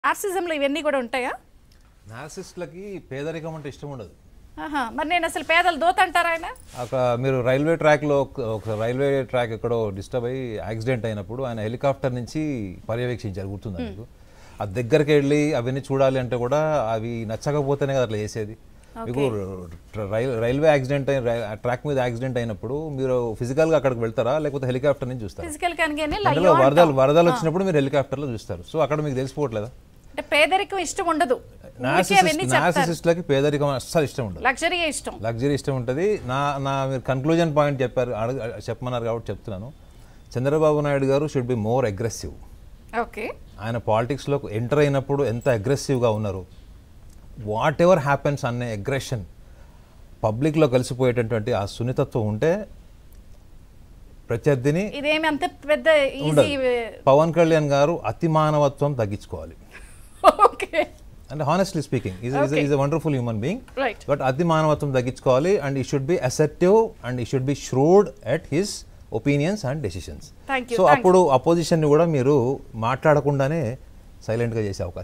నార్సిజంలో ఇవన్నీ కూడా ఉంటాయా నార్సిస్ట్లకి పేదరికం అంటే ఇష్టం ఉండదు ఆహా, మరి నేను అసలు పేదలు దోత అంటారా ఆయన ఒక మీరు రైల్వే ట్రాక్లో ఒక- ఒక రైల్వే ట్రాక్ ఎక్కడో డిస్టర్బ్ అయ్యి యాక్సిడెంట్ అయినప్పుడు ఆయన హెలికాప్టర్ నుంచి పర్యవేక్షించారు గుర్తుందా మీకు ఆ దగ్గరికి వెళ్ళి అవన్నీ చూడాలి అంటే కూడా అవి నచ్చకపోతేనే కదా అట్లా చేసేది మీకు ర- రైల్ రైల్వే యాక్సిడెంట్ అయిన రై- ట్రాక్ మీద యాక్సిడెంట్ అయినప్పుడు మీరు ఫిజికల్గా అక్కడికి వెళ్తారా లేకపోతే హెలికాప్టర్ నుంచి చూస్తారా ఫిజికల్ కనుకనే అందులో వరదలు వరదలు వచ్చినప్పుడు మీరు హెలికాప్టర్లో చూస్తారు సో అక్కడ మీకు తెలిసిపోవట్లేదా అంటే పేదరికం ఇష్టం ఉండదు ఊరికే అవన్నీ చెప్తారు నార్సిసిస్ట్లకి పేదరికం అస్సలు ఇష్టం ఉండదు లగ్జరీ ఇష్టం లగ్జరీ ఇష్టం ఉంటుంది నా నా మీరు కన్క్లూజన్ పాయింట్ చెప్పారు అడగ చెప్పమన్నారు కాబట్టి చెప్తున్నాను Chandrababu Naidu garu should be more aggressive okay ఆయన పాలిటిక్స్లో ఎంటర్ అయినప్పుడు ఎంత అగ్రెసివ్గా ఉన్నారు వాట్ ఎవర్ హ్యాపెన్స్ అనే అగ్రెషన్ పబ్లిక్లో కలిసిపోయేటటువంటి ఆ సున్నితత్వం ఉంటే ప్రత్యర్థిని ఇదేమి అంత పెద్ద ఈజీ ఉండదు పవన్ కళ్యాణ్ గారు అతి మానవత్వం తగ్గించుకోవాలి ఓకే అంటే honestly speaking is is a wonderful human being right but అతి మానవత్వం తగ్గించుకోవాలి and he should be acceptive and he should be shrewd at his opinions and decisions thank you so అప్పుడు అపోజిషన్ని కూడా మీరు మాట్లాడకుండానే సైలెంట్గా చేసే అవకాశం